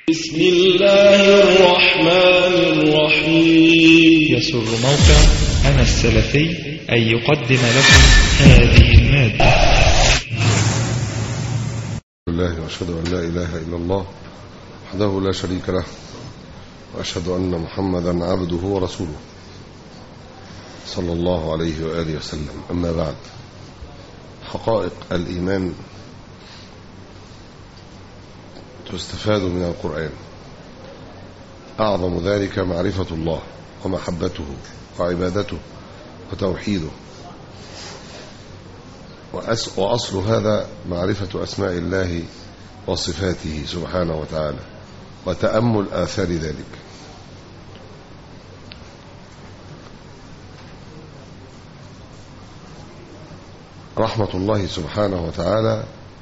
بسم الله الرحمن الرحيم يسر موقع أنا السلفي أن يقدم لكم هذه المادة الله واشهد ان لا اله الا الله وحده لا شريك له واشهد ان محمدا عبده ورسوله صلى الله عليه واله وسلم اما بعد حقائق الايمان تستفاد من القران اعظم ذلك معرفه الله ومحبته وعبادته وتوحيده وأس- وأصل هذا معرفة أسماء الله وصفاته سبحانه وتعالى وتأمل آثار ذلك رحمة الله سبحانه وتعالى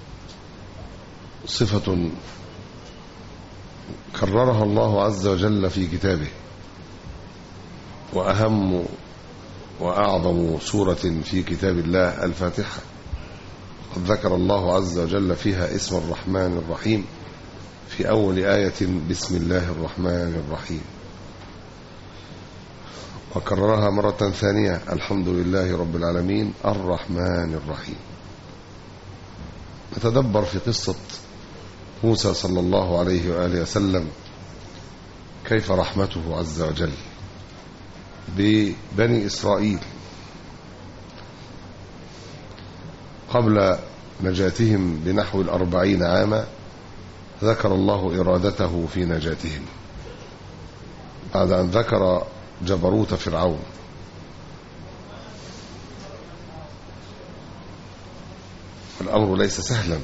صفة كررها الله عز وجل في كتابه وأهم وأعظم سورة في كتاب الله الفاتحة قد ذكر الله عز وجل فيها اسم الرحمن الرحيم في أول آية بسم الله الرحمن الرحيم وكررها مرة ثانية الحمد لله رب العالمين الرحمن الرحيم نتدبر في قصة موسى صلى الله عليه وآله وسلم كيف رحمته عز وجل ببني إسرائيل قبل نجاتهم بنحو الأربعين عاما ذكر الله إرادته في نجاتهم بعد أن ذكر جبروت فرعون والأمر ليس سهلا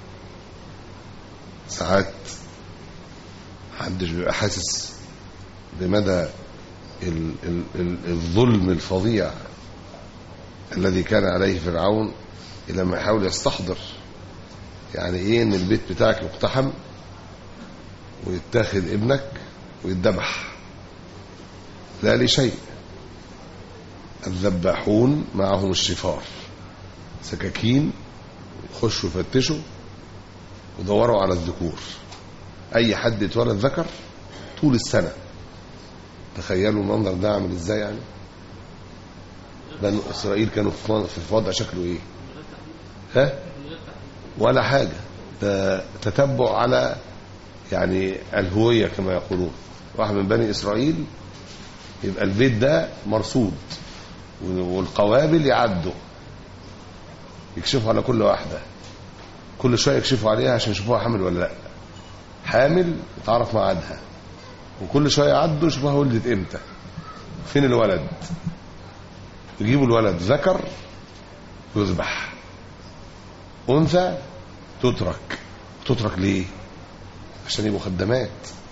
ساعات محدش بيبقى حاسس بمدى ال- ال- ال- الظلم الفظيع الذي كان عليه فرعون إلى ما يحاول يستحضر يعني ايه ان البيت بتاعك يقتحم ويتاخد ابنك ويتذبح لا لشيء الذباحون معهم الشفار سكاكين يخشوا يفتشوا ودوروا على الذكور اي حد اتولد ذكر طول السنه تخيلوا المنظر ده عامل ازاي يعني بنو اسرائيل كانوا في في وضع شكله ايه ها ولا حاجه ده تتبع على يعني الهويه كما يقولون واحد من بني اسرائيل يبقى البيت ده مرصود والقوابل يعدوا يكشفوا على كل واحده كل شويه يكشفوا عليها عشان يشوفوها حامل ولا لا حامل يتعرف ميعادها وكل شويه يعدوا يشوفوها ولدت امتى فين الولد يجيبوا الولد ذكر يذبح انثى تترك تترك ليه عشان يبقوا خدامات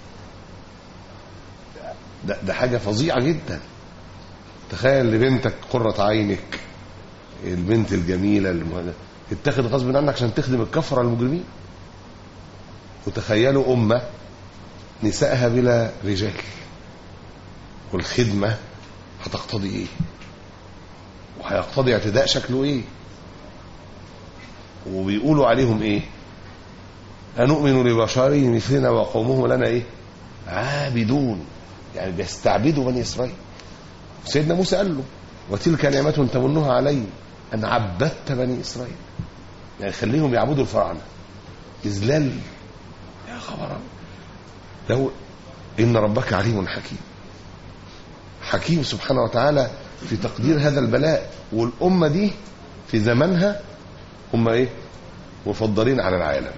ده, ده حاجه فظيعه جدا تخيل لبنتك قرة عينك البنت الجميلة الم... تتاخد غصب عنك عشان تخدم الكفرة المجرمين وتخيلوا أمة نسائها بلا رجال والخدمة هتقتضي ايه وهيقتضي اعتداء شكله ايه وبيقولوا عليهم ايه أنؤمن لبشر مثلنا وقومهم لنا ايه عابدون يعني بيستعبدوا بني إسرائيل سيدنا موسى قال له وتلك نعمة تمنها علي أن عبدت بني إسرائيل يعني خليهم يعبدوا الفراعنة إذلال يا خبر لو إن ربك عليم حكيم حكيم سبحانه وتعالى في تقدير هذا البلاء والأمة دي في زمانها هم إيه مفضلين على العالم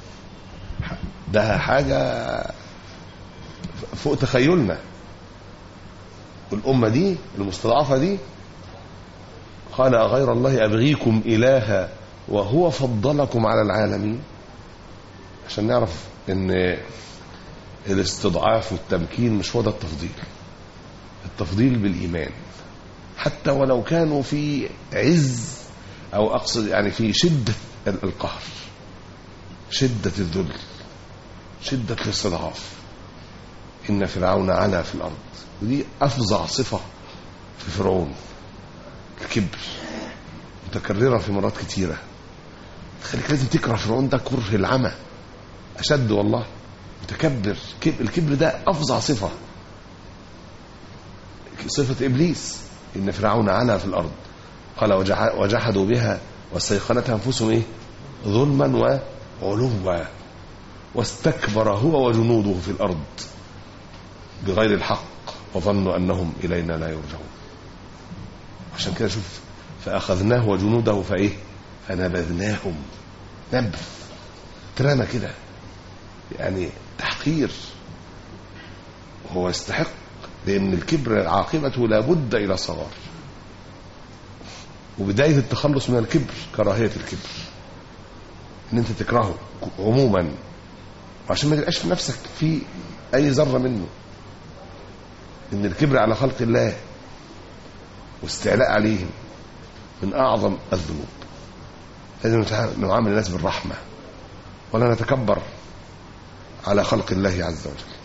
ده حاجة فوق تخيلنا والأمة دي المستضعفة دي قال أغير الله أبغيكم إلها وهو فضلكم على العالمين عشان نعرف ان الاستضعاف والتمكين مش هو ده التفضيل التفضيل بالإيمان حتى ولو كانوا في عز أو أقصد يعني في شدة القهر شدة الذل شدة الاستضعاف إن فرعون علا في الأرض ودي أفظع صفة في فرعون الكبر متكررة في مرات كتيرة تخليك لازم تكره فرعون ده كره العمى أشد والله متكبر كب- الكبر ده افظع صفه صفه ابليس ان فرعون علا في الارض قال وجح- وجحدوا بها واستيقنتها انفسهم ايه ظلما وعلوا واستكبر هو وجنوده في الارض بغير الحق وظنوا انهم الينا لا يرجعون عشان كده شوف فاخذناه وجنوده فايه فنبذناهم نبذ ترمى كده يعني تحقير هو يستحق لان الكبر عاقبته لابد الى صغار وبدايه التخلص من الكبر كراهيه الكبر ان انت تكرهه عموما وعشان ما تبقاش في نفسك في اي ذره منه ان الكبر على خلق الله واستعلاء عليهم من اعظم الذنوب لازم نتع- نعامل الناس بالرحمه ولا نتكبر على خلق الله عز وجل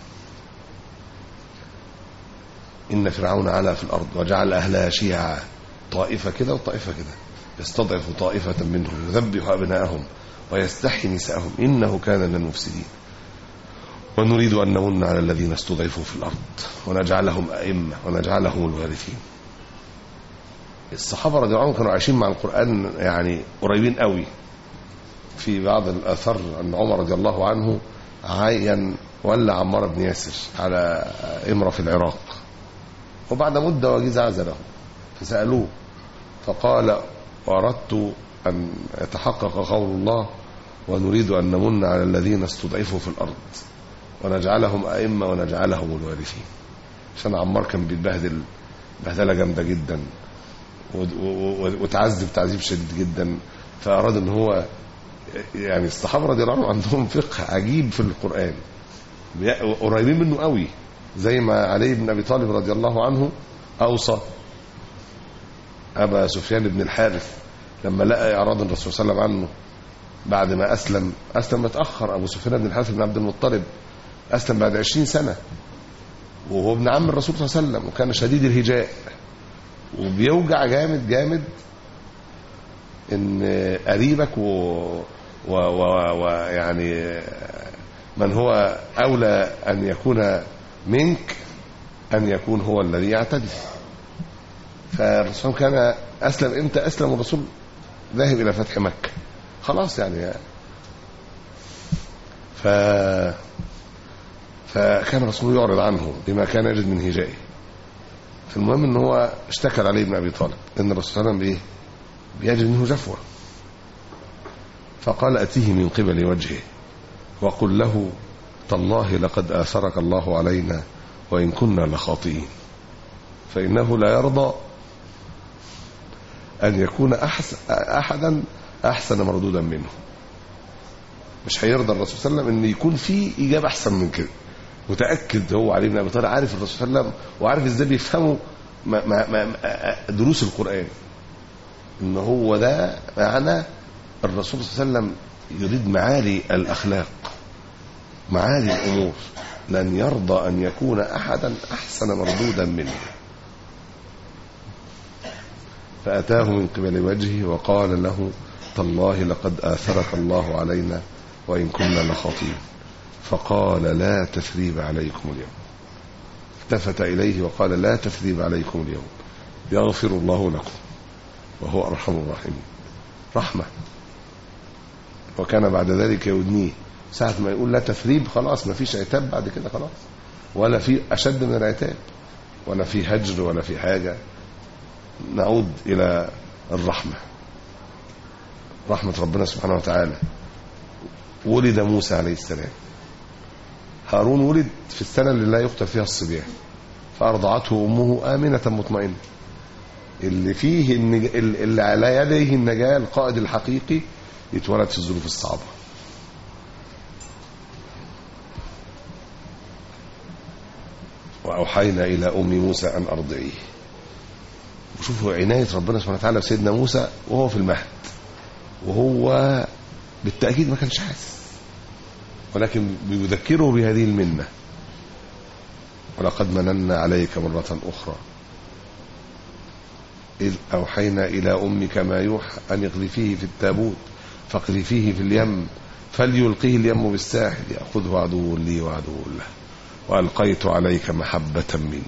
إن فرعون علا في الأرض وجعل أهلها شيعا طائفة كده وطائفة كده يستضعف طائفة منهم يذبح أبناءهم ويستحيي نساءهم إنه كان من المفسدين ونريد أن نمن على الذين استضعفوا في الأرض ونجعلهم أئمة ونجعلهم الوارثين الصحابة رضي الله عنهم كانوا عايشين مع القرآن يعني قريبين قوي في بعض الآثار أن عمر رضي الله عنه عين ولى عمار بن ياسر على امرأة في العراق وبعد مدة وجيز عزله فسألوه فقال وأردت أن يتحقق قول الله ونريد أن نمن على الذين استضعفوا في الأرض ونجعلهم أئمة ونجعلهم الوارثين عشان عمار كان بيتبهدل بهدلة جامدة جدا و- و- و- وتعذب تعذيب شديد جدا فأراد أن هو يعني الصحابة رضي الله عنهم عندهم فقه عجيب في القرآن بي- قريبين منه قوي زي ما علي بن أبي طالب رضي الله عنه أوصى أبا سفيان بن الحارث لما لقى إعراض الرسول صلى الله عليه وسلم عنه بعد ما أسلم أسلم متأخر أبو سفيان بن الحارث بن عبد المطلب أسلم بعد عشرين سنة وهو ابن عم الرسول صلى الله عليه وسلم وكان شديد الهجاء وبيوجع جامد جامد ان قريبك و و و ويعني من هو اولى ان يكون منك ان يكون هو الذي يعتدي فالرسول كان اسلم امتى اسلم الرسول ذاهب الى فتح مكه خلاص يعني ف فكان الرسول يعرض عنه بما كان يجد من هجائه فالمهم ان هو اشتكى علي بن ابي طالب ان الرسول صلى الله عليه وسلم بايه بيجد منه جفوه فقال اتيه من قبل وجهه وقل له تالله لقد اثرك الله علينا وان كنا لخاطئين فانه لا يرضى ان يكون احسن احدا احسن مردودا منه مش هيرضى الرسول صلى الله عليه وسلم ان يكون في اجابه احسن من كده متاكد هو علي بن ابي طالب عارف الرسول صلى الله عليه وسلم وعارف ازاي بيفهموا ما ما ما دروس القران ان هو ده معنى الرسول صلى الله عليه وسلم يريد معالي الاخلاق معالي الامور لن يرضى ان يكون احدا احسن مردودا منه فاتاه من قبل وجهه وقال له تالله لقد اثرك الله علينا وان كنا لخاطئين فقال لا تثريب عليكم اليوم التفت اليه وقال لا تثريب عليكم اليوم يغفر الله لكم وهو ارحم الراحمين رحمه وكان بعد ذلك يدنيه ساعة ما يقول لا تثريب خلاص ما فيش عتاب بعد كده خلاص ولا في أشد من العتاب ولا في هجر ولا في حاجة نعود إلى الرحمة رحمة ربنا سبحانه وتعالى ولد موسى عليه السلام هارون ولد في السنة اللي لا يقتل فيها الصبيان فأرضعته أمه آمنة مطمئنة اللي فيه النج... اللي على يديه النجاة القائد الحقيقي يتولد في الظروف الصعبة وأوحينا إلى أم موسى أن أرضعيه وشوفوا عناية ربنا سبحانه وتعالى بسيدنا موسى وهو في المهد وهو بالتأكيد ما كانش حاسس ولكن بيذكره بهذه المنة ولقد مننا عليك مرة أخرى إذ أوحينا إلى أمك ما يوحى أن اقذفيه في التابوت فاقذفيه في اليم فليلقيه اليم بالساحل يأخذه عدو لي وعدو له وألقيت عليك محبة مني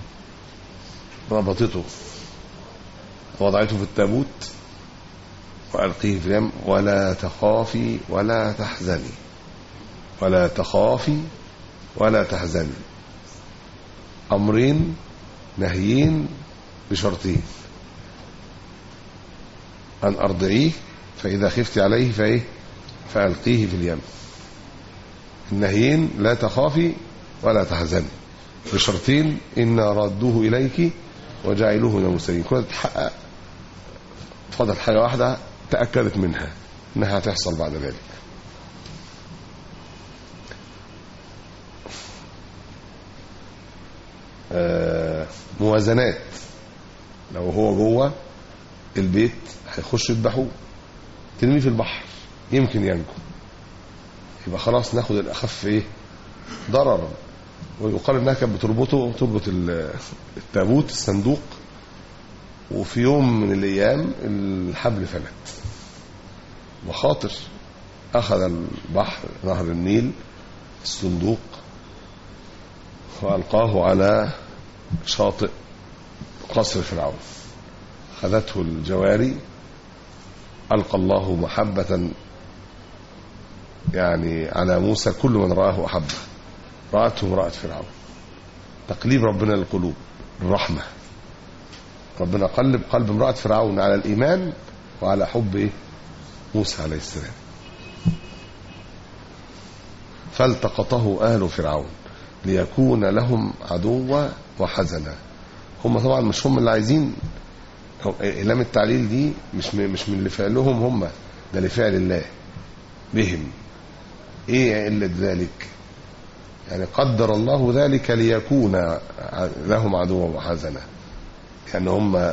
ربطته وضعته في التابوت وألقيه في اليم ولا تخافي ولا تحزني ولا تخافي ولا تحزني أمرين نهيين بشرطين أن أرضعيه فإذا خفت عليه فإيه فألقيه في اليم النهيين لا تخافي ولا تحزني بشرطين إن ردوه إليك وجعلوه من المرسلين كل تحقق فضل حاجة واحدة تأكدت منها إنها هتحصل بعد ذلك آه، موازنات لو هو جوه البيت هيخش يذبحوه ترميه في البحر يمكن ينجو يبقى خلاص ناخد الاخف ايه ضررا ويقال انها كانت بتربطه تربط ال- التابوت الصندوق وفي يوم من الايام الحبل فلت وخاطر اخذ البحر نهر النيل الصندوق والقاه على شاطئ قصر فرعون خذته الجواري ألقى الله محبة يعني على موسى كل من رآه أحبه رأته امرأة فرعون تقليب ربنا للقلوب الرحمة ربنا قلب قلب امرأة فرعون على الإيمان وعلى حب إيه؟ موسى عليه السلام فالتقطه آل فرعون ليكون لهم عدوا وحزنا هم طبعا مش هم اللي عايزين هم- إعلام التعليل دي مش من مش من اللي فعلهم هم ده لفعل الله بهم ايه علة ذلك يعني قدر الله ذلك ليكون ع- لهم عدوا وحزنا يعني هم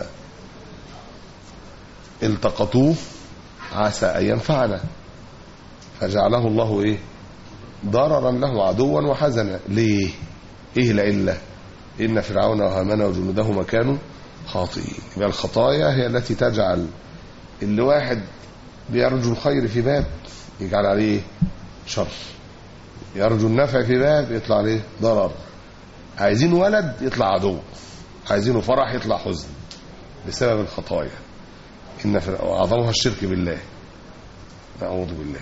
التقطوه عسى ان ينفعنا فجعله الله ايه ضررا له عدوا وحزنا ليه ايه العله ان فرعون وهامان وجنودهما كانوا خاطئين يبقى الخطايا هي التي تجعل اللي واحد بيرجو الخير في باب يجعل عليه شر يرجو النفع في باب يطلع عليه ضرر عايزين ولد يطلع عدو عايزينه فرح يطلع حزن بسبب الخطايا ان في اعظمها الشرك بالله نعوذ بالله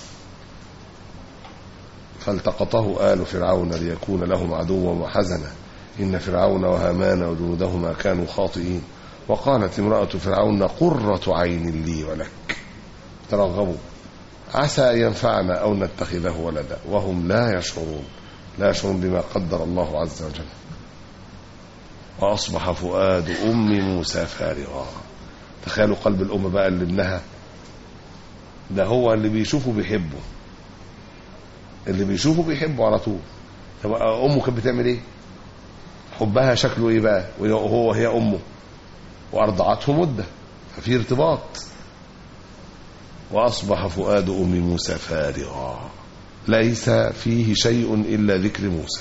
فالتقطه آل فرعون ليكون لهم عدوا وحزنا إن فرعون وهامان وجنودهما كانوا خاطئين وقالت امرأة فرعون قرة عين لي ولك ترغبوا عسى أن ينفعنا أو نتخذه ولدا وهم لا يشعرون لا يشعرون بما قدر الله عز وجل وأصبح فؤاد أم موسى فارغا تخيلوا قلب الأم بقى اللي ابنها ده هو اللي بيشوفه بيحبه اللي بيشوفه بيحبه على طول طب امه كانت بتعمل ايه حبها شكله ايه بقى وهو هي امه وارضعته مده ففي ارتباط واصبح فؤاد ام موسى فارغا ليس فيه شيء الا ذكر موسى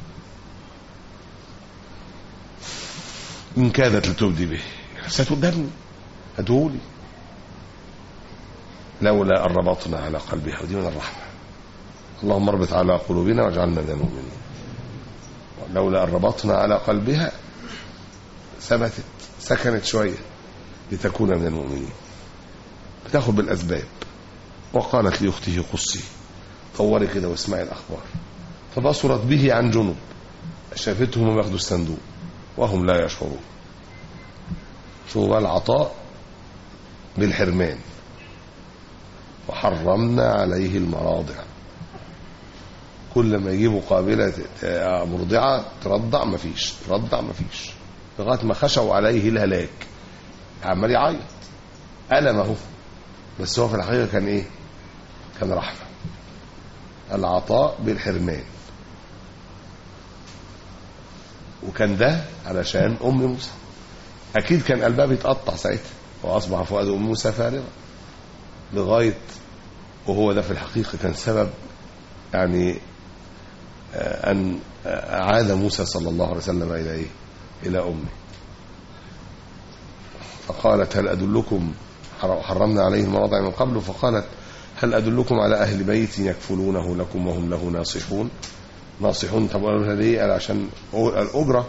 ان كادت لتبدي به ستدمني هتقولي لولا ان ربطنا على قلبها ودي من الرحمه اللهم اربط على قلوبنا واجعلنا من المؤمنين لولا ان ربطنا على قلبها ثبتت سكنت شويه لتكون من المؤمنين بتاخد بالاسباب وقالت لاخته قصي طوري كده واسمعي الاخبار فبصرت به عن جنب شافتهم ياخدوا الصندوق وهم لا يشعرون شوفوا بقى العطاء بالحرمان وحرمنا عليه المراضع كل ما يجيبوا قابلة آه، مرضعة ترضع مفيش ترضع مفيش لغاية ما خشوا عليه الهلاك عمال يعيط ألم اهو بس هو في الحقيقة كان إيه كان رحمة العطاء بالحرمان وكان ده علشان أم موسى أكيد كان قلبها بيتقطع ساعتها وأصبح فؤاد أم موسى فارغا لغاية وهو ده في الحقيقة كان سبب يعني آه، أن آه، عاد موسى صلى الله عليه وسلم إلى إيه؟ إلى أمه فقالت هل أدلكم حر- حرمنا عليه المواضع من قبل فقالت هل أدلكم على أهل بيت يكفلونه لكم وهم له ناصحون ناصحون طب قالوا لها ليه قال عشان الأجرة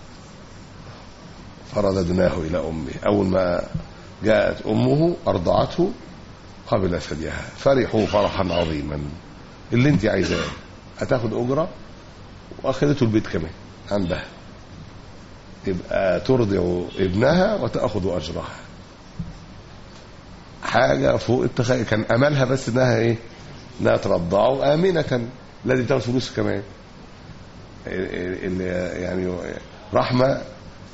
فرددناه إلى أمه أول ما جاءت أمه أرضعته قبل ثديها فرحوا فرحا عظيما اللي انت عايزاه هتاخد أجرة وأخذته البيت كمان عندها يبقى ترضع ابنها وتأخذ أجرها حاجة فوق التخيل كان أملها بس إنها إيه إنها ترضعه آمنة الذي تاخد فلوس كمان اللي يعني رحمة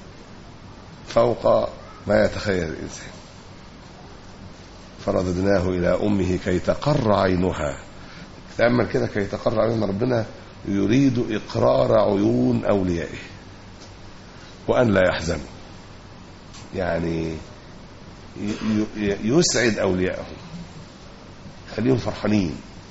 فوق ما يتخيل الإنسان فرددناه إلى أمه كي تقر عينها تأمل كده كي تقر عينها ربنا يريد إقرار عيون أوليائه وأن لا يحزنوا يعني يسعد أولياءه خليهم فرحانين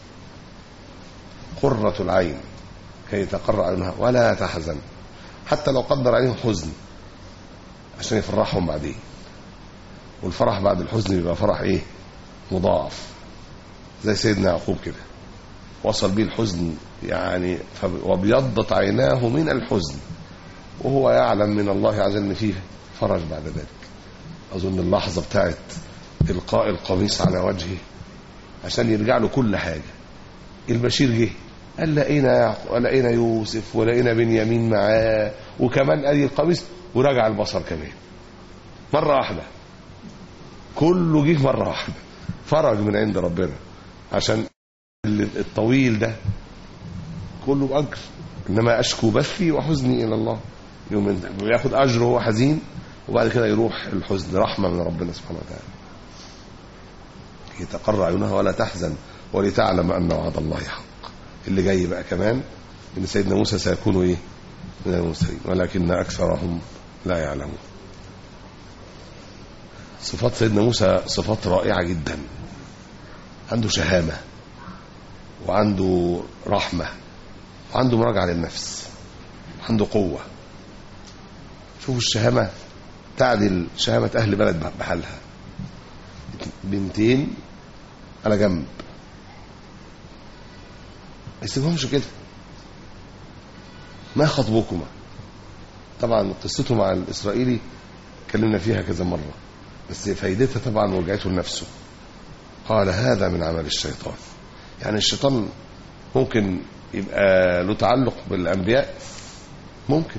قرة العين كي تقر عينها ولا تحزن حتى لو قدر عليهم حزن عشان يفرحهم بعدين والفرح بعد الحزن بيبقى فرح ايه مضاعف زي سيدنا يعقوب كده وصل بيه الحزن يعني وابيضت عيناه من الحزن وهو يعلم من الله عز وجل ان فيه فرج بعد ذلك اظن اللحظه بتاعت القاء القميص على وجهه عشان يرجع له كل حاجه البشير جه قال لقينا يعقوب لقينا يوسف ولقينا بنيامين معاه وكمان ادي القميص ورجع البصر كمان مره واحده كله جه مره واحده فرج من عند ربنا عشان الطويل ده كله بأجر إنما أشكو بثي وحزني إلى الله يوم ياخد أجر وهو حزين وبعد كده يروح الحزن رحمة من ربنا سبحانه وتعالى يتقر عيونها ولا تحزن ولتعلم أن وعد الله حق اللي جاي بقى كمان إن سيدنا موسى سيكون إيه من المرسلين ولكن أكثرهم لا يعلمون صفات سيدنا موسى صفات رائعة جدا عنده شهامة وعنده رحمة وعنده مراجعة للنفس عنده قوة شوفوا الشهامة تعدل شهامة أهل بلد بحالها بنتين على جنب ما يسيبهمش كده ما خطبكما طبعا قصته مع الإسرائيلي اتكلمنا فيها كذا مرة بس فايدتها طبعا وجعته لنفسه قال هذا من عمل الشيطان يعني الشيطان ممكن يبقى له تعلق بالأنبياء ممكن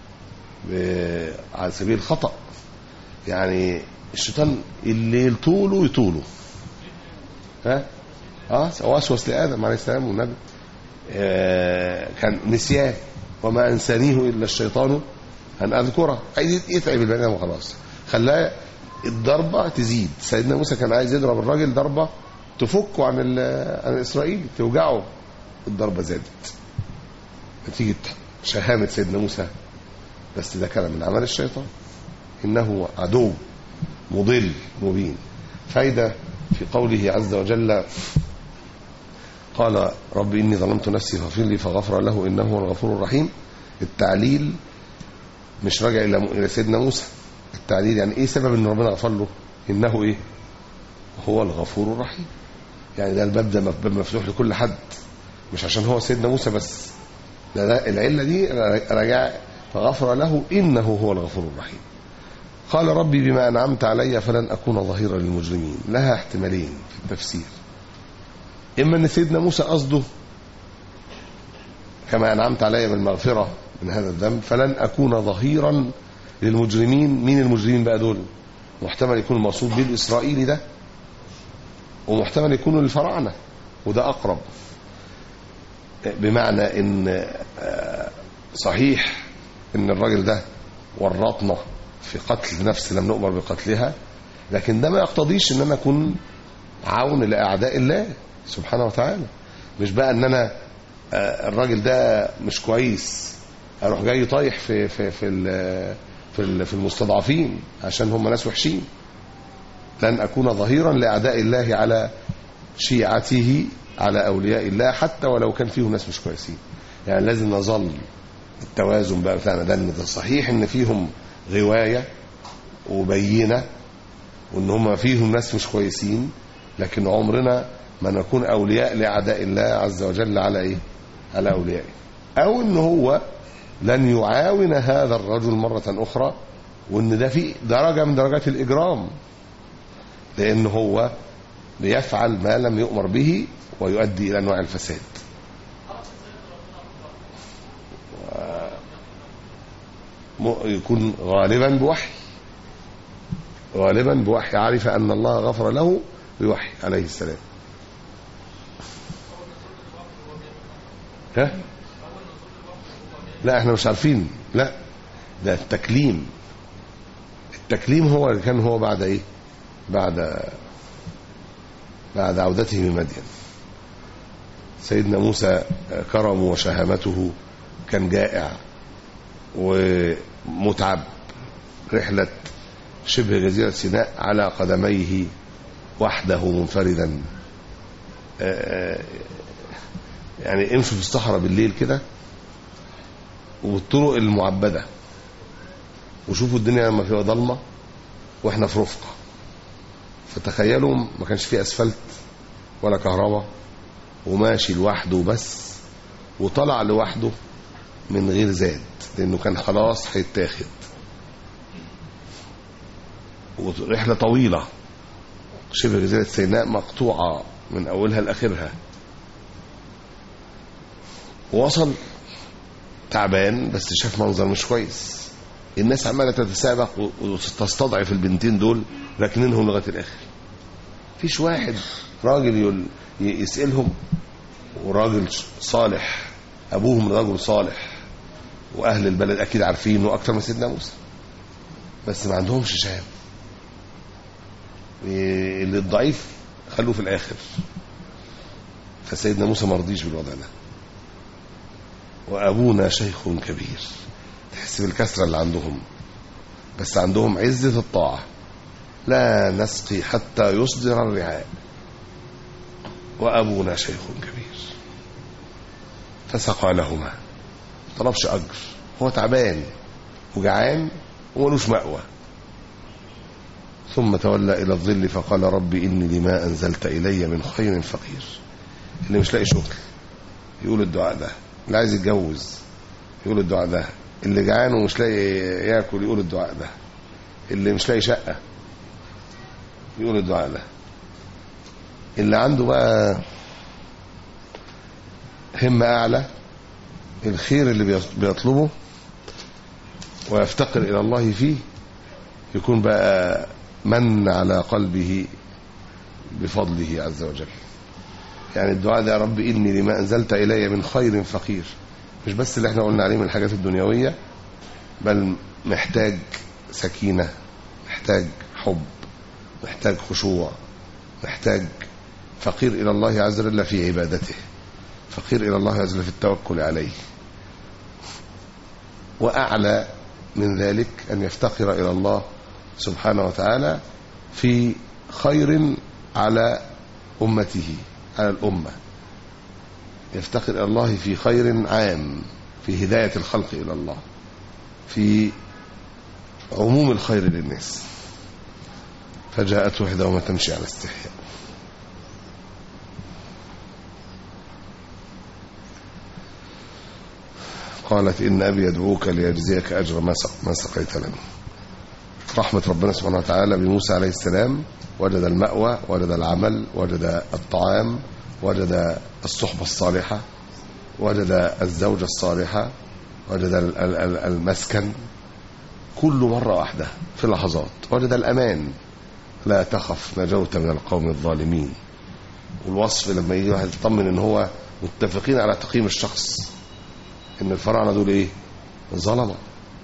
على سبيل الخطأ يعني الشيطان اللي يطوله يطوله ها اه وسوس لآدم عليه السلام والنبي آه كان نسيان وما أنسانيه إلا الشيطان أن أذكره عايز يتعب البني آدم وخلاص خلاه الضربة تزيد سيدنا موسى كان عايز يضرب الراجل ضربة تفكه عن عن الإسرائيلي توجعه الضربة زادت نتيجة شهامة سيدنا موسى بس ده كلام من عمل الشيطان إنه عدو مضل مبين فايدة في قوله عز وجل قال رب إني ظلمت نفسي فاغفر لي فغفر له إنه هو الغفور الرحيم التعليل مش راجع إلى سيدنا موسى التعليل يعني إيه سبب إن ربنا غفر له إنه إيه هو الغفور الرحيم يعني ده الباب ده باب مفتوح لكل حد مش عشان هو سيدنا موسى بس ده, ده العلة دي رجع فغفر له إنه هو الغفور الرحيم قال ربي بما أنعمت علي فلن أكون ظهيرا للمجرمين لها احتمالين في التفسير إما أن سيدنا موسى قصده كما أنعمت علي بالمغفرة من هذا الذنب فلن أكون ظهيرا للمجرمين مين المجرمين بقى دول محتمل يكون المقصود به الإسرائيلي ده ومحتمل يكونوا الفراعنة وده أقرب بمعنى ان صحيح ان الراجل ده ورطنا في قتل نفس لم نؤمر بقتلها لكن ده ما يقتضيش ان انا اكون عون لاعداء الله سبحانه وتعالى مش بقى ان انا الراجل ده مش كويس اروح جاي طايح في في في في, في المستضعفين عشان هم ناس وحشين لن اكون ظهيرا لاعداء الله على شيعته على أولياء الله حتى ولو كان فيهم ناس مش كويسين يعني لازم نظل التوازن بقى بتاعنا ده ان ده صحيح ان فيهم غواية وبينة وان هم فيهم ناس مش كويسين لكن عمرنا ما نكون أولياء لأعداء الله عز وجل على إيه على أوليائه أو إن هو لن يعاون هذا الرجل مرة أخرى وإن ده في درجة من درجات الإجرام لأن هو بيفعل ما لم يؤمر به ويؤدي إلى أنواع الفساد م- يكون غالبا بوحي غالبا بوحي عرف أن الله غفر له بوحي عليه السلام ها لا احنا مش عارفين لا ده التكليم التكليم هو اللي كان هو بعد ايه بعد بعد عودته من مدين سيدنا موسى كرمه وشهامته كان جائع ومتعب رحلة شبه جزيرة سيناء على قدميه وحده منفردا آه، يعني امشوا في الصحراء بالليل كده والطرق المعبدة وشوفوا الدنيا لما فيها ضلمة واحنا في رفقة فتخيلوا ما كانش فيه اسفلت ولا كهرباء وماشي لوحده بس وطلع لوحده من غير زاد لانه كان خلاص هيتاخد ورحلة طويلة شبه جزيرة سيناء مقطوعة من أولها لآخرها وصل تعبان بس شاف منظر مش كويس الناس عمالة تتسابق وتستضعف البنتين دول راكنينهم لغاية الآخر فيش واحد راجل يقول يسألهم وراجل صالح أبوهم راجل صالح وأهل البلد أكيد عارفينه أكتر من سيدنا موسى بس ما عندهمش شهاب اللي الضعيف خلوه في الآخر فسيدنا موسى ما رضيش بالوضع ده وأبونا شيخ كبير تحس بالكسرة اللي عندهم بس عندهم عزة الطاعة لا نسقي حتى يصدر الرعاء وأبونا شيخ كبير فسقى لهما طلبش أجر هو تعبان وجعان وملوش مأوى ثم تولى إلى الظل فقال رب إني لما أنزلت إلي من خير فقير اللي مش لاقي شغل يقول الدعاء ده اللي عايز يتجوز يقول الدعاء ده اللي جعان ومش لاقي ياكل يقول الدعاء ده اللي مش لاقي شقة يقول الدعاء ده اللي عنده بقى همة أعلى الخير اللي بيطلبه ويفتقر إلى الله فيه يكون بقى من على قلبه بفضله عز وجل يعني الدعاء ده يا رب إني لما أنزلت إلي من خير فقير مش بس اللي احنا قلنا عليه من الحاجات الدنيوية بل محتاج سكينة محتاج حب محتاج خشوع محتاج فقير إلى الله عز وجل في عبادته فقير إلى الله عز وجل في التوكل عليه وأعلى من ذلك أن يفتقر إلى الله سبحانه وتعالى في خير على أمته على الأمة يفتقر إلى الله في خير عام في هداية الخلق إلى الله في عموم الخير للناس فجاءته إحداهما تمشي على استحياء قالت إن أبي يدعوك ليجزيك أجر ما سق- ما سقيت لنا رحمة ربنا سبحانه وتعالى بموسى عليه السلام وجد المأوى وجد العمل وجد الطعام وجد الصحبة الصالحة وجد الزوجة الصالحة وجد ال- ال- ال- المسكن كل مرة واحدة في لحظات وجد الأمان لا تخف نجوت من القوم الظالمين والوصف لما يجي واحد يطمن ان هو متفقين على تقييم الشخص ان الفراعنه دول ايه ظلمه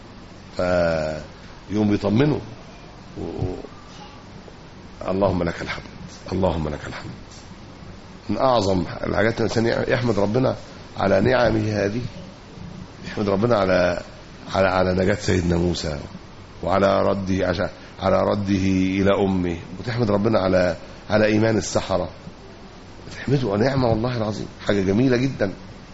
فيوم بيطمنوا و... و... اللهم لك الحمد اللهم لك الحمد من اعظم الحاجات الانسان يحمد ربنا على نعمه هذه يحمد ربنا على على على نجاة سيدنا موسى وعلى رده عش- على رده الى امه وتحمد ربنا على على ايمان السحره تحمده نعمه والله العظيم حاجه جميله جدا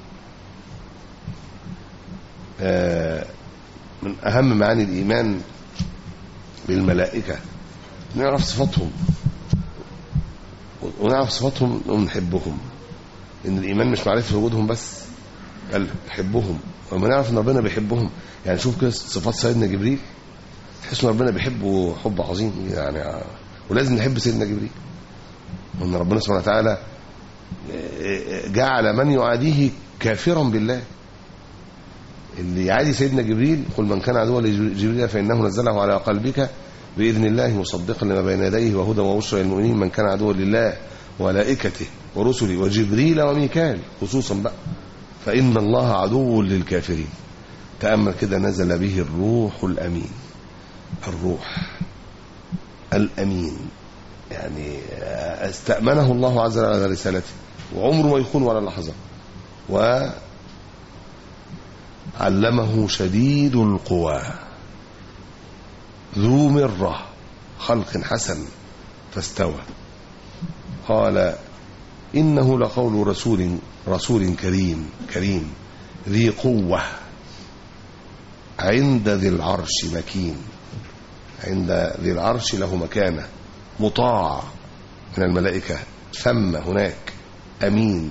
آه، من أهم معاني الإيمان بالملائكة نعرف صفاتهم ونعرف صفاتهم ونحبهم ان الايمان مش معرفه وجودهم بس بل نحبهم وما نعرف ان ربنا بيحبهم يعني شوف كده صفات سيدنا جبريل تحس ان ربنا بيحبه حب عظيم يعني آه، ولازم نحب سيدنا جبريل وان ربنا سبحانه وتعالى آه، جعل من يعاديه كافرا بالله اللي يعادي سيدنا جبريل قل من كان عدوا لجبريل فانه نزله على قلبك باذن الله مصدقا لما بين يديه وهدى وبشرى للمؤمنين من كان عدوا لله وملائكته ورسله وجبريل وميكال خصوصا بقى فان الله عدو للكافرين تامل كده نزل به الروح الامين الروح الامين يعني استامنه الله عز وجل على رسالته وعمره ما يخون ولا لحظه وعلمه شديد القوى ذو مرة خلق حسن فاستوى قال إنه لقول رسول رسول كريم كريم ذي قوة عند ذي العرش مكين عند ذي العرش له مكانة مطاع من الملائكة ثم هناك أمين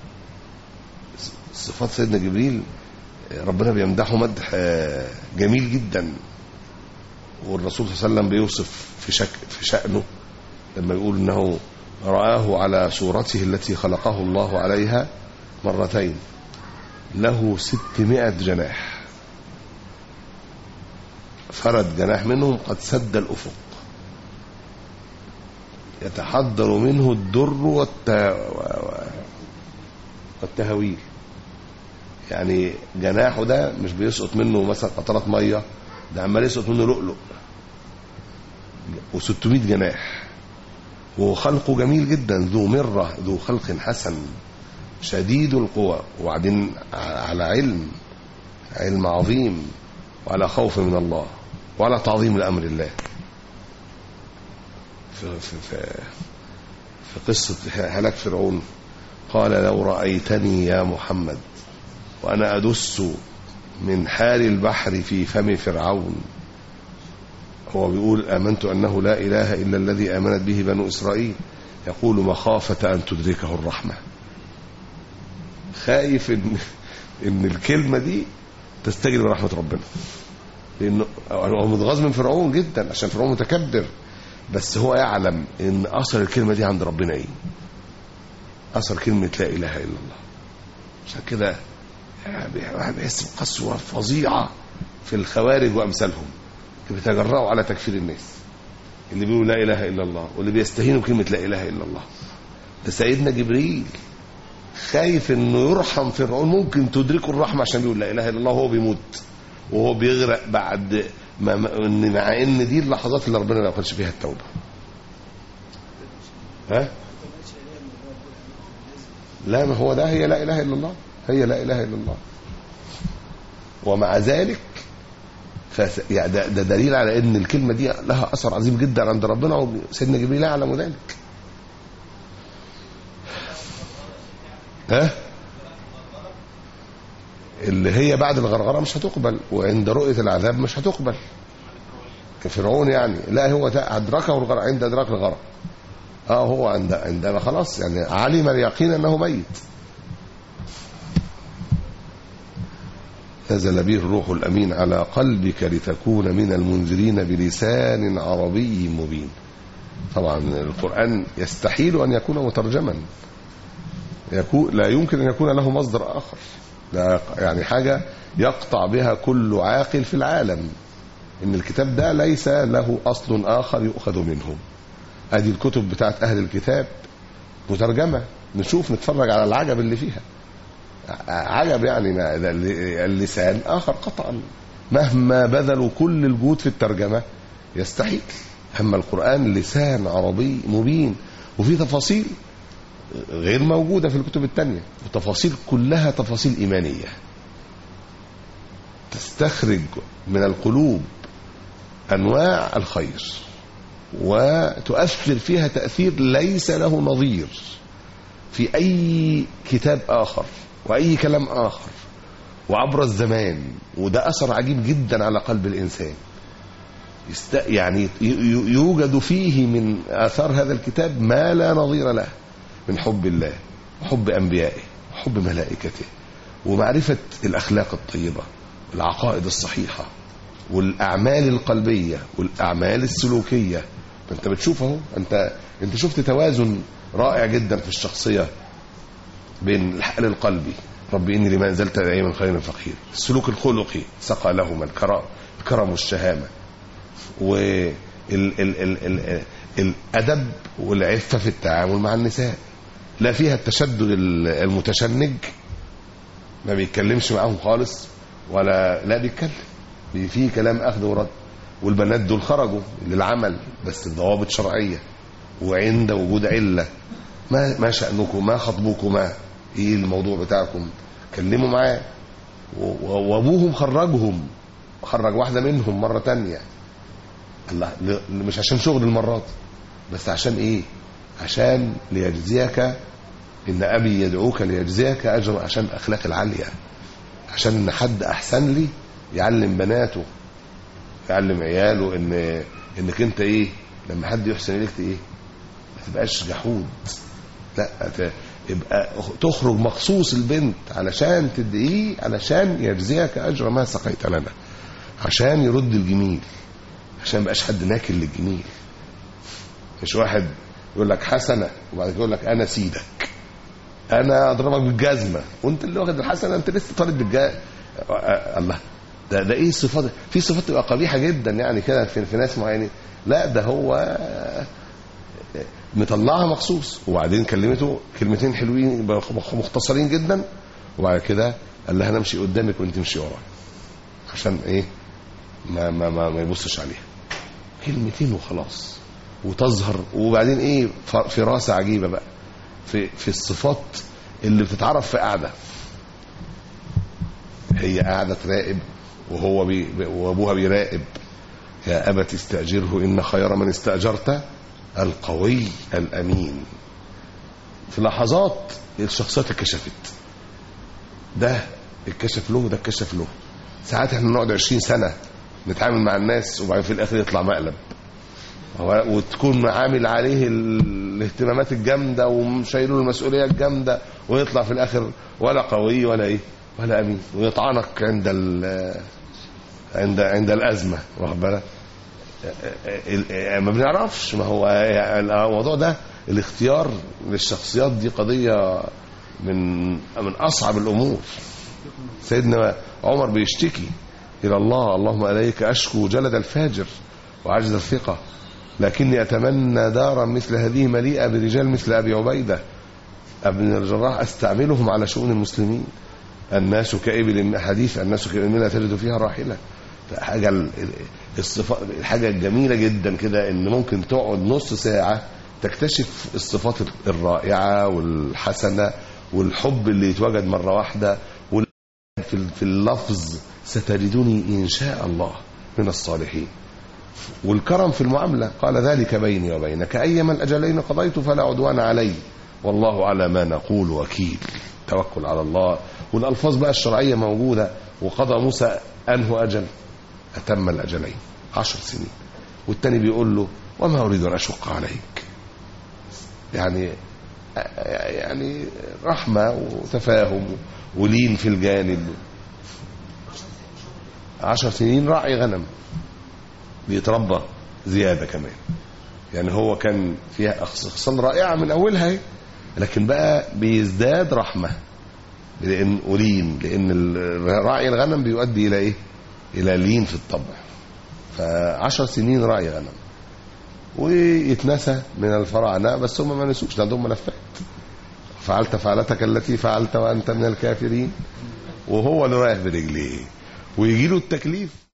صفات سيدنا جبريل ربنا بيمدحه مدح جميل جدا والرسول صلى الله عليه وسلم بيوصف في شك في شأنه لما يقول انه رآه على صورته التي خلقه الله عليها مرتين له ستمائة جناح فرد جناح منهم قد سد الأفق يتحضر منه الدر والت... والتهويل يعني جناحه ده مش بيسقط منه مثلا قطرات ميه ده عمال يسقط منه لؤلؤ و600 جناح وخلقه جميل جدا ذو مرة ذو خلق حسن شديد القوى وبعدين على علم علم عظيم وعلى خوف من الله وعلى تعظيم لأمر الله في, في, في, في قصة هلاك فرعون قال لو رأيتني يا محمد وأنا أدس من حال البحر في فم فرعون هو بيقول آمنت أنه لا إله إلا الذي آمنت به بنو إسرائيل يقول مخافة أن تدركه الرحمة خايف إن, إن الكلمة دي تستجلب رحمة ربنا لأنه هو متغاظ من فرعون جدا عشان فرعون متكبر بس هو يعلم إن أثر الكلمة دي عند ربنا إيه أثر كلمة لا إله إلا الله عشان كده واحد بيحس بقسوة فظيعة في الخوارج وأمثالهم بيتجرأوا على تكفير الناس اللي بيقولوا لا إله إلا الله واللي بيستهينوا بكلمة لا إله إلا الله ده سيدنا جبريل خايف انه يرحم فرعون ممكن تدركه الرحمة عشان بيقول لا إله إلا الله وهو بيموت وهو بيغرق بعد ما ان مع ان دي اللحظات اللي ربنا ما يقبلش فيها التوبة ها لا ما هو ده هي لا إله إلا الله هي لا إله إلا الله ومع ذلك فس... يعني ده, ده دليل على ان الكلمه دي لها اثر عظيم جدا عند ربنا وسيدنا جبريل يعلم ذلك ها اللي هي بعد الغرغره مش هتقبل وعند رؤيه العذاب مش هتقبل كفرعون يعني لا هو ادركه الغرق عند ادراك الغرق اه هو عند عندما خلاص يعني علم اليقين انه ميت نزل به الروح الأمين على قلبك لتكون من المنذرين بلسان عربي مبين طبعا القرآن يستحيل أن يكون مترجما يكون لا يمكن أن يكون له مصدر آخر ده يعني حاجة يقطع بها كل عاقل في العالم إن الكتاب ده ليس له أصل آخر يؤخذ منه هذه الكتب بتاعت أهل الكتاب مترجمة نشوف نتفرج على العجب اللي فيها عجب يعني اللسان آخر قطعا مهما بذلوا كل الجهود في الترجمة يستحيل أما القرآن لسان عربي مبين وفي تفاصيل غير موجودة في الكتب التانية وتفاصيل كلها تفاصيل إيمانية تستخرج من القلوب أنواع الخير وتؤثر فيها تأثير ليس له نظير في أي كتاب آخر وأي كلام آخر وعبر الزمان وده أثر عجيب جدا على قلب الإنسان يست... يعني ي- ي- يوجد فيه من آثار هذا الكتاب ما لا نظير له من حب الله وحب أنبيائه وحب ملائكته ومعرفة الأخلاق الطيبة العقائد الصحيحة والأعمال القلبية والأعمال السلوكية فأنت بتشوف اهو أنت أنت شفت توازن رائع جدا في الشخصية بين الحقل القلبي رب إني لما أنزلت إلي من خير فقير السلوك الخلقي سقى لهما الكرم الكرم والشهامة وال ال ال ال الأدب والعفة في التعامل مع النساء لا فيها التشدد ال- المتشنج ما بيتكلمش معاهم خالص ولا لا بيتكلم بي- فيه كلام أخذ ورد والبنات دول خرجوا للعمل بس بضوابط شرعية وعند وجود علة ما ما شأنكم ما خطبكما ايه الموضوع بتاعكم كلموا معاه و- و- وابوهم خرجهم خرج واحدة منهم مرة تانية الله ل- مش عشان شغل المرات بس عشان ايه عشان ليجزيك ان ابي يدعوك ليجزيك اجر عشان الاخلاق العاليه عشان ان حد احسن لي يعلم بناته يعلم عياله ان انك انت ايه لما حد يحسن اليك ايه ما تبقاش جحود لا ت- يبقى تخرج مخصوص البنت علشان تدعيه علشان يجزيك اجر ما سقيت لنا عشان يرد الجميل عشان ما يبقاش حد ناكل للجميل مش واحد يقول لك حسنه وبعد كده يقول لك انا سيدك انا اضربك بالجزمه وانت اللي واخد الحسنه انت لسه طالب بالجزمه الله ده ده ايه الصفات في صفات تبقى قبيحه جدا يعني كده في, في ناس معينين لا ده هو مطلعها مخصوص وبعدين كلمته كلمتين حلوين مختصرين جدا وبعد كده قال لها انا امشي قدامك وانت امشي ورايا عشان ايه ما ما ما, ما يبصش عليها كلمتين وخلاص وتظهر وبعدين ايه ف- فراسه عجيبه بقى في في الصفات اللي بتتعرف في قعده هي قاعده تراقب وهو بي وابوها بيراقب يا ابت استاجره ان خير من استاجرت القوي الامين في لحظات الشخصيات اتكشفت ده اتكشف له ده اتكشف له ساعات احنا نقعد 20 سنه نتعامل مع الناس وبعدين في الاخر يطلع مقلب هو- وتكون عامل عليه ال- الاهتمامات الجامده وشايله المسؤوليه الجامده ويطلع في الاخر ولا قوي ولا ايه ولا امين ويطعنك عند ال عند عند الازمه واخد بالك ال- ال- ما بنعرفش ما هو الموضوع ده الاختيار للشخصيات دي قضيه من من اصعب الامور سيدنا عمر بيشتكي الى الله اللهم اليك اشكو جلد الفاجر وعجز الثقه لكني اتمنى دارا مثل هذه مليئه برجال مثل ابي عبيده ابن الجراح استعملهم على شؤون المسلمين الناس كإبل حديث الناس كإبل لا تجد فيها راحله حاجه ال- ال- الصفات الحاجه الجميله جدا كده ان ممكن تقعد نص ساعه تكتشف الصفات الرائعه والحسنه والحب اللي يتوجد مره واحده وال- في ال- في اللفظ ستجدني ان شاء الله من الصالحين والكرم في المعامله قال ذلك بيني وبينك ايما الاجلين قضيت فلا عدوان علي والله على ما نقول وكيل توكل على الله والالفاظ بقى الشرعيه موجوده وقضى موسى انه اجل اتم الاجلين عشر سنين والتاني بيقول له وما اريد ان اشق عليك يعني يعني رحمه وتفاهم ولين في الجانب عشر سنين راعي غنم بيتربى زياده كمان يعني هو كان فيها خصال رائعه من اولها اهي لكن بقى بيزداد رحمه لان ولين لان ال- راعي الغنم بيؤدي الى ايه؟ الى لين في الطبع فعشر سنين راعي غنم ويتنسى من الفراعنه بس هم ما نسوش ده عندهم ملفات فعلت فعلتك التي فعلت وانت من الكافرين وهو اللي رايح برجليه ويجي له التكليف